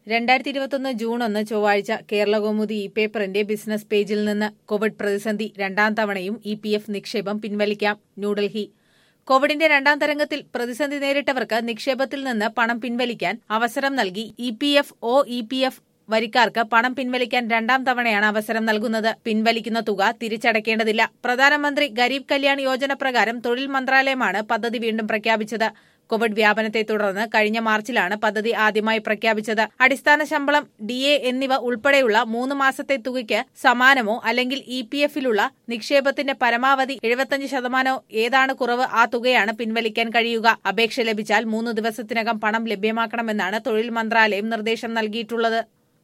രണ്ടായിരത്തി ഇരുപത്തൊന്ന് ജൂൺ ഒന്ന് ചൊവ്വാഴ്ച കേരളകൗമുദി ഇ പേപ്പറിന്റെ ബിസിനസ് പേജിൽ നിന്ന് കോവിഡ് പ്രതിസന്ധി രണ്ടാം തവണയും ഇ പി എഫ് നിക്ഷേപം പിൻവലിക്കാം ന്യൂഡൽഹി കോവിഡിന്റെ രണ്ടാം തരംഗത്തിൽ പ്രതിസന്ധി നേരിട്ടവർക്ക് നിക്ഷേപത്തിൽ നിന്ന് പണം പിൻവലിക്കാൻ അവസരം നൽകി E P F O E P F വരിക്കാർക്ക് പണം പിൻവലിക്കാൻ രണ്ടാം തവണയാണ് അവസരം നൽകുന്നത് പിൻവലിക്കുന്ന തുക തിരിച്ചടയ്ക്കേണ്ടതില്ല പ്രധാനമന്ത്രി ഗരീബ് കല്യാൺ യോജന പ്രകാരം തൊഴിൽ മന്ത്രാലയമാണ് പദ്ധതി വീണ്ടും പ്രഖ്യാപിച്ചത് കോവിഡ് വ്യാപനത്തെ തുടർന്ന് കഴിഞ്ഞ മാർച്ചിലാണ് പദ്ധതി ആദ്യമായി പ്രഖ്യാപിച്ചത് അടിസ്ഥാന ശമ്പളം ഡി എ എന്നിവ ഉൾപ്പെടെയുള്ള മൂന്ന് മാസത്തെ തുകയ്ക്ക് സമാനമോ അല്ലെങ്കിൽ ഇ പി എഫിലുള്ള നിക്ഷേപത്തിന്റെ പരമാവധി എഴുപത്തഞ്ച് ശതമാനമോ ഏതാണ് കുറവ് ആ തുകയാണ് പിൻവലിക്കാൻ കഴിയുക അപേക്ഷ ലഭിച്ചാൽ മൂന്ന് ദിവസത്തിനകം പണം ലഭ്യമാക്കണമെന്നാണ് തൊഴിൽ മന്ത്രാലയം നിർദ്ദേശം നൽകിയിട്ടുള്ളത്